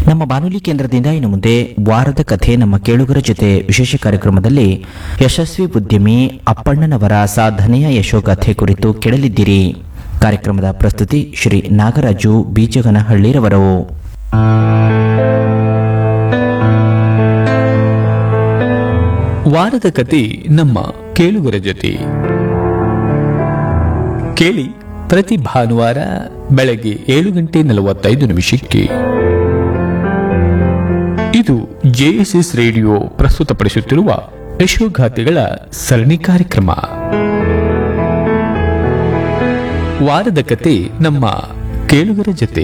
ನಮ್ಮ ಬಾನುಲಿ ಕೇಂದ್ರದಿಂದ ಇನ್ನು ಮುಂದೆ ವಾರದ ಕಥೆ ನಮ್ಮ ಕೇಳುಗರ ಜೊತೆ ವಿಶೇಷ ಕಾರ್ಯಕ್ರಮದಲ್ಲಿ ಯಶಸ್ವಿ ಉದ್ಯಮಿ ಅಪ್ಪಣ್ಣನವರ ಸಾಧನೆಯ ಯಶೋಗಾಥೆ ಕುರಿತು ಕೇಳಲಿದ್ದೀರಿ ಕಾರ್ಯಕ್ರಮದ ಪ್ರಸ್ತುತಿ ಶ್ರೀ ನಾಗರಾಜು ಬೀಜಗನಹಳ್ಳಿರವರು ವಾರದ ಕತೆ ನಮ್ಮ ಕೇಳುಗರ ಜೊತೆ ಕೇಳಿ ಪ್ರತಿ ಭಾನುವಾರ ಬೆಳಗ್ಗೆ ಏಳು ಗಂಟೆ ನಲವತ್ತೈದು ನಿಮಿಷಕ್ಕೆ ಇದು ಜೆಎಸ್ಎಸ್ ರೇಡಿಯೋ ಪ್ರಸ್ತುತಪಡಿಸುತ್ತಿರುವ ಯಶೋಗಾಥೆಗಳ ಸರಣಿ ಕಾರ್ಯಕ್ರಮ ವಾರದ ಕತೆ ನಮ್ಮ ಕೇಳುಗರ ಜೊತೆ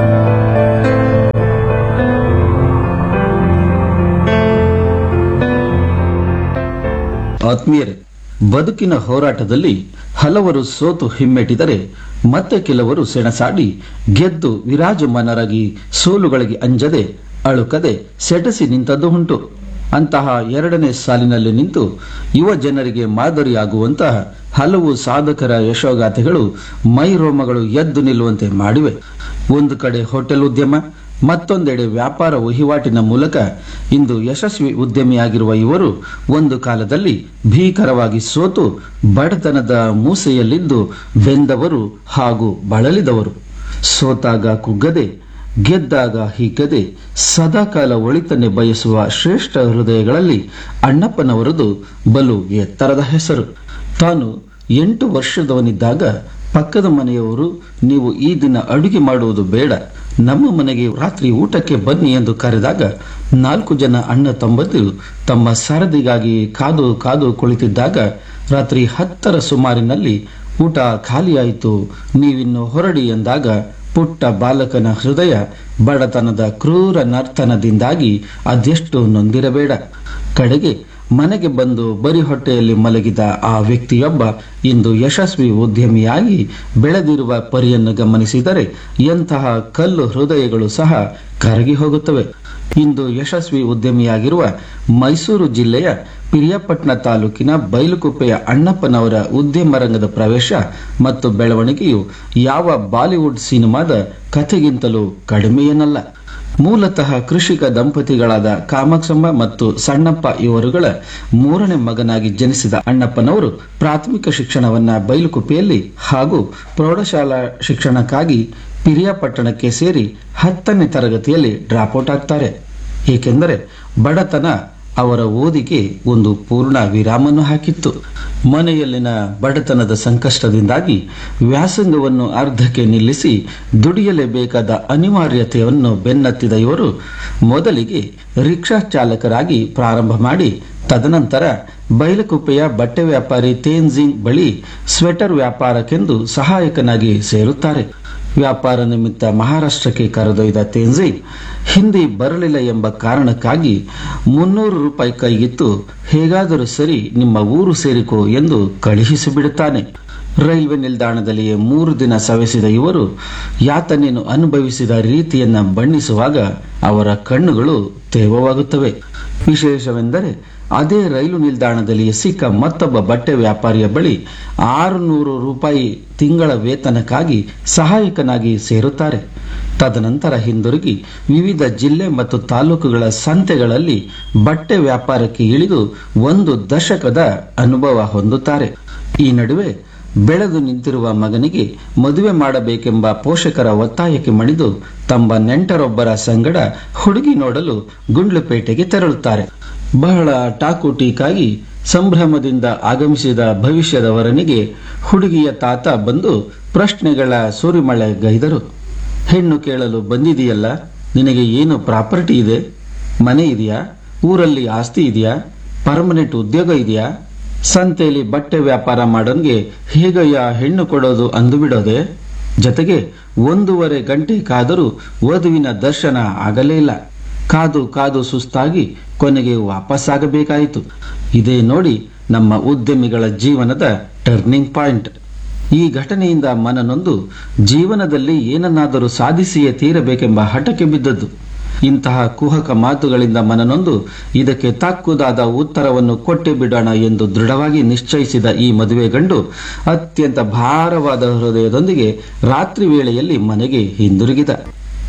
ಆತ್ಮೀಯರೇ ಬದುಕಿನ ಹೋರಾಟದಲ್ಲಿ ಹಲವರು ಸೋತು ಹಿಮ್ಮೆಟ್ಟಿದರೆ ಮತ್ತೆ ಕೆಲವರು ಸೆಣಸಾಡಿ ಗೆದ್ದು ವಿರಾಜಮಾನರಾಗಿ ಸೋಲುಗಳಿಗೆ ಅಂಜದೆ ಅಳುಕದೆ ಸೆಟಸಿ ನಿಂತದ್ದು ಉಂಟು ಅಂತಹ ಎರಡನೇ ಸಾಲಿನಲ್ಲಿ ನಿಂತು ಯುವ ಜನರಿಗೆ ಮಾದರಿಯಾಗುವಂತಹ ಹಲವು ಸಾಧಕರ ಯಶೋಗಾಥೆಗಳು ಮೈರೋಮಗಳು ಎದ್ದು ನಿಲ್ಲುವಂತೆ ಮಾಡಿವೆ ಒಂದು ಕಡೆ ಹೋಟೆಲ್ ಉದ್ಯಮ ಮತ್ತೊಂದೆಡೆ ವ್ಯಾಪಾರ ವಹಿವಾಟಿನ ಮೂಲಕ ಇಂದು ಯಶಸ್ವಿ ಉದ್ಯಮಿಯಾಗಿರುವ ಇವರು ಒಂದು ಕಾಲದಲ್ಲಿ ಭೀಕರವಾಗಿ ಸೋತು ಬಡತನದ ಮೂಸೆಯಲ್ಲಿದ್ದು ಬೆಂದವರು ಹಾಗೂ ಬಳಲಿದವರು ಸೋತಾಗ ಕುಗ್ಗದೆ ಗೆದ್ದಾಗ ಹೀಗದೆ ಸದಾಕಾಲ ಒಳಿತನ್ನೇ ಬಯಸುವ ಶ್ರೇಷ್ಠ ಹೃದಯಗಳಲ್ಲಿ ಅಣ್ಣಪ್ಪನವರದು ಬಲು ಎತ್ತರದ ಹೆಸರು ತಾನು ಎಂಟು ವರ್ಷದವನಿದ್ದಾಗ ಪಕ್ಕದ ಮನೆಯವರು ನೀವು ಈ ದಿನ ಅಡುಗೆ ಮಾಡುವುದು ಬೇಡ ನಮ್ಮ ಮನೆಗೆ ರಾತ್ರಿ ಊಟಕ್ಕೆ ಬನ್ನಿ ಎಂದು ಕರೆದಾಗ ನಾಲ್ಕು ಜನ ಅಣ್ಣ ತಮ್ಮಂದಿರು ತಮ್ಮ ಸರದಿಗಾಗಿ ಕಾದು ಕಾದು ಕುಳಿತಿದ್ದಾಗ ರಾತ್ರಿ ಹತ್ತರ ಸುಮಾರಿನಲ್ಲಿ ಊಟ ಖಾಲಿಯಾಯಿತು ನೀವಿನ್ನು ಹೊರಡಿ ಎಂದಾಗ ಪುಟ್ಟ ಬಾಲಕನ ಹೃದಯ ಬಡತನದ ಕ್ರೂರ ನರ್ತನದಿಂದಾಗಿ ಅದೆಷ್ಟು ನೊಂದಿರಬೇಡ ಕಡೆಗೆ ಮನೆಗೆ ಬಂದು ಬರಿ ಹೊಟ್ಟೆಯಲ್ಲಿ ಮಲಗಿದ ಆ ವ್ಯಕ್ತಿಯೊಬ್ಬ ಇಂದು ಯಶಸ್ವಿ ಉದ್ಯಮಿಯಾಗಿ ಬೆಳೆದಿರುವ ಪರಿಯನ್ನು ಗಮನಿಸಿದರೆ ಎಂತಹ ಕಲ್ಲು ಹೃದಯಗಳು ಸಹ ಕರಗಿ ಹೋಗುತ್ತವೆ ಇಂದು ಯಶಸ್ವಿ ಉದ್ಯಮಿಯಾಗಿರುವ ಮೈಸೂರು ಜಿಲ್ಲೆಯ ಪಿರಿಯಾಪಟ್ಟಣ ತಾಲೂಕಿನ ಬೈಲುಕುಪ್ಪೆಯ ಅಣ್ಣಪ್ಪನವರ ಉದ್ಯಮ ರಂಗದ ಪ್ರವೇಶ ಮತ್ತು ಬೆಳವಣಿಗೆಯು ಯಾವ ಬಾಲಿವುಡ್ ಸಿನಿಮಾದ ಕಥೆಗಿಂತಲೂ ಕಡಿಮೆಯೇನಲ್ಲ ಮೂಲತಃ ಕೃಷಿಕ ದಂಪತಿಗಳಾದ ಕಾಮಾಕ್ಷಮ್ಮ ಮತ್ತು ಸಣ್ಣಪ್ಪ ಇವರುಗಳ ಮೂರನೇ ಮಗನಾಗಿ ಜನಿಸಿದ ಅಣ್ಣಪ್ಪನವರು ಪ್ರಾಥಮಿಕ ಶಿಕ್ಷಣವನ್ನ ಬೈಲುಕುಪ್ಪೆಯಲ್ಲಿ ಹಾಗೂ ಪ್ರೌಢಶಾಲಾ ಶಿಕ್ಷಣಕ್ಕಾಗಿ ಪಿರಿಯಾಪಟ್ಟಣಕ್ಕೆ ಸೇರಿ ಹತ್ತನೇ ತರಗತಿಯಲ್ಲಿ ಡ್ರಾಪ್ಔಟ್ ಆಗ್ತಾರೆ ಏಕೆಂದರೆ ಬಡತನ ಅವರ ಓದಿಗೆ ಒಂದು ಪೂರ್ಣ ವಿರಾಮವನ್ನು ಹಾಕಿತ್ತು ಮನೆಯಲ್ಲಿನ ಬಡತನದ ಸಂಕಷ್ಟದಿಂದಾಗಿ ವ್ಯಾಸಂಗವನ್ನು ಅರ್ಧಕ್ಕೆ ನಿಲ್ಲಿಸಿ ದುಡಿಯಲೇಬೇಕಾದ ಅನಿವಾರ್ಯತೆಯನ್ನು ಬೆನ್ನತ್ತಿದ ಇವರು ಮೊದಲಿಗೆ ರಿಕ್ಷಾ ಚಾಲಕರಾಗಿ ಪ್ರಾರಂಭ ಮಾಡಿ ತದನಂತರ ಬೈಲಕುಪ್ಪೆಯ ಬಟ್ಟೆ ವ್ಯಾಪಾರಿ ತೇನ್ಜಿಂಗ್ ಬಳಿ ಸ್ವೆಟರ್ ವ್ಯಾಪಾರಕ್ಕೆಂದು ಸಹಾಯಕನಾಗಿ ಸೇರುತ್ತಾರೆ ವ್ಯಾಪಾರ ನಿಮಿತ್ತ ಮಹಾರಾಷ್ಟ್ರಕ್ಕೆ ಕರೆದೊಯ್ದ ತೇನ್ಜಿಂಗ್ ಹಿಂದಿ ಬರಲಿಲ್ಲ ಎಂಬ ಕಾರಣಕ್ಕಾಗಿ ಮುನ್ನೂರು ರೂಪಾಯಿ ಕೈಗಿತ್ತು ಹೇಗಾದರೂ ಸರಿ ನಿಮ್ಮ ಊರು ಸೇರಿಕೋ ಎಂದು ಕಳುಹಿಸಿಬಿಡುತ್ತಾನೆ ರೈಲ್ವೆ ನಿಲ್ದಾಣದಲ್ಲಿಯೇ ಮೂರು ದಿನ ಸವೆಸಿದ ಇವರು ಯಾತನೆಯನ್ನು ಅನುಭವಿಸಿದ ರೀತಿಯನ್ನ ಬಣ್ಣಿಸುವಾಗ ಅವರ ಕಣ್ಣುಗಳು ತೇವವಾಗುತ್ತವೆ ವಿಶೇಷವೆಂದರೆ ಅದೇ ರೈಲು ನಿಲ್ದಾಣದಲ್ಲಿ ಸಿಕ್ಕ ಮತ್ತೊಬ್ಬ ಬಟ್ಟೆ ವ್ಯಾಪಾರಿಯ ಬಳಿ ಆರುನೂರು ರೂಪಾಯಿ ತಿಂಗಳ ವೇತನಕ್ಕಾಗಿ ಸಹಾಯಕನಾಗಿ ಸೇರುತ್ತಾರೆ ತದನಂತರ ಹಿಂದಿರುಗಿ ವಿವಿಧ ಜಿಲ್ಲೆ ಮತ್ತು ತಾಲೂಕುಗಳ ಸಂತೆಗಳಲ್ಲಿ ಬಟ್ಟೆ ವ್ಯಾಪಾರಕ್ಕೆ ಇಳಿದು ಒಂದು ದಶಕದ ಅನುಭವ ಹೊಂದುತ್ತಾರೆ ಈ ನಡುವೆ ಬೆಳೆದು ನಿಂತಿರುವ ಮಗನಿಗೆ ಮದುವೆ ಮಾಡಬೇಕೆಂಬ ಪೋಷಕರ ಒತ್ತಾಯಕ್ಕೆ ಮಣಿದು ತಮ್ಮ ನೆಂಟರೊಬ್ಬರ ಸಂಗಡ ಹುಡುಗಿ ನೋಡಲು ಗುಂಡ್ಲುಪೇಟೆಗೆ ತೆರಳುತ್ತಾರೆ ಬಹಳ ಟಾಕುಟೀಕಾಗಿ ಸಂಭ್ರಮದಿಂದ ಆಗಮಿಸಿದ ಭವಿಷ್ಯದ ವರನಿಗೆ ಹುಡುಗಿಯ ತಾತ ಬಂದು ಪ್ರಶ್ನೆಗಳ ಸುರಿಮಳೆ ಗೈದರು ಹೆಣ್ಣು ಕೇಳಲು ಬಂದಿದೆಯಲ್ಲ ನಿನಗೆ ಏನು ಪ್ರಾಪರ್ಟಿ ಇದೆ ಮನೆ ಇದೆಯಾ ಊರಲ್ಲಿ ಆಸ್ತಿ ಇದೆಯಾ ಪರ್ಮನೆಂಟ್ ಉದ್ಯೋಗ ಇದೆಯಾ ಸಂತೆಯಲ್ಲಿ ಬಟ್ಟೆ ವ್ಯಾಪಾರ ಮಾಡೋನ್ಗೆ ಹೇಗಯ್ಯ ಹೆಣ್ಣು ಕೊಡೋದು ಅಂದು ಬಿಡೋದೆ ಜೊತೆಗೆ ಒಂದೂವರೆ ಗಂಟೆ ಕಾದರೂ ವಧುವಿನ ದರ್ಶನ ಆಗಲೇ ಇಲ್ಲ ಕಾದು ಕಾದು ಸುಸ್ತಾಗಿ ಕೊನೆಗೆ ವಾಪಸ್ಸಾಗಬೇಕಾಯಿತು ಇದೇ ನೋಡಿ ನಮ್ಮ ಉದ್ಯಮಿಗಳ ಜೀವನದ ಟರ್ನಿಂಗ್ ಪಾಯಿಂಟ್ ಈ ಘಟನೆಯಿಂದ ಮನನೊಂದು ಜೀವನದಲ್ಲಿ ಏನನ್ನಾದರೂ ಸಾಧಿಸಿಯೇ ತೀರಬೇಕೆಂಬ ಹಠಕ್ಕೆ ಬಿದ್ದದ್ದು ಇಂತಹ ಕುಹಕ ಮಾತುಗಳಿಂದ ಮನನೊಂದು ಇದಕ್ಕೆ ತಾಕ್ಕುದಾದ ಉತ್ತರವನ್ನು ಕೊಟ್ಟೇ ಬಿಡೋಣ ಎಂದು ದೃಢವಾಗಿ ನಿಶ್ಚಯಿಸಿದ ಈ ಮದುವೆ ಗಂಡು ಅತ್ಯಂತ ಭಾರವಾದ ಹೃದಯದೊಂದಿಗೆ ರಾತ್ರಿ ವೇಳೆಯಲ್ಲಿ ಮನೆಗೆ ಹಿಂದಿರುಗಿದ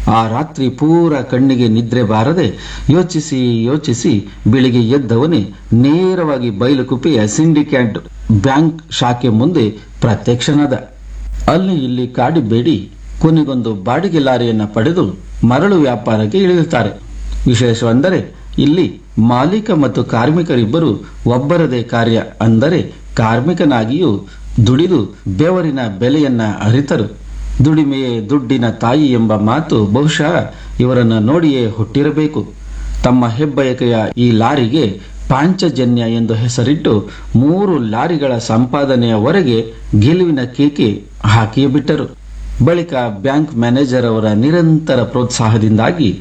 ಆ ರಾತ್ರಿ ಪೂರ ಕಣ್ಣಿಗೆ ನಿದ್ರೆ ಬಾರದೆ ಯೋಚಿಸಿ ಯೋಚಿಸಿ ಬೆಳಿಗ್ಗೆ ಎದ್ದವನೇ ನೇರವಾಗಿ ಬೈಲುಕುಪ್ಪೆಯ ಸಿಂಡಿಕೇಟ್ ಬ್ಯಾಂಕ್ ಶಾಖೆ ಮುಂದೆ ಪ್ರತ್ಯಕ್ಷನಾದ ಅಲ್ಲಿ ಇಲ್ಲಿ ಕಾಡಿಬೇಡಿ ಕೊನೆಗೊಂದು ಬಾಡಿಗೆ ಲಾರಿಯನ್ನ ಪಡೆದು ಮರಳು ವ್ಯಾಪಾರಕ್ಕೆ ಇಳಿಯುತ್ತಾರೆ ವಿಶೇಷವೆಂದರೆ ಇಲ್ಲಿ ಮಾಲೀಕ ಮತ್ತು ಕಾರ್ಮಿಕರಿಬ್ಬರು ಒಬ್ಬರದೇ ಕಾರ್ಯ ಅಂದರೆ ಕಾರ್ಮಿಕನಾಗಿಯೂ ದುಡಿದು ಬೆವರಿನ ಬೆಲೆಯನ್ನ ಅರಿತರು ದುಡಿಮೆಯೇ ದುಡ್ಡಿನ ತಾಯಿ ಎಂಬ ಮಾತು ಬಹುಶಃ ಇವರನ್ನ ನೋಡಿಯೇ ಹುಟ್ಟಿರಬೇಕು ತಮ್ಮ ಹೆಬ್ಬಯಕೆಯ ಈ ಲಾರಿಗೆ ಪಾಂಚಜನ್ಯ ಎಂದು ಹೆಸರಿಟ್ಟು ಮೂರು ಲಾರಿಗಳ ಸಂಪಾದನೆಯವರೆಗೆ ಗೆಲುವಿನ ಕೇಕೆ ಹಾಕಿಯೇ ಬಿಟ್ಟರು ಬಳಿಕ ಬ್ಯಾಂಕ್ ಮ್ಯಾನೇಜರ್ ಅವರ ನಿರಂತರ ಪ್ರೋತ್ಸಾಹದಿಂದಾಗಿ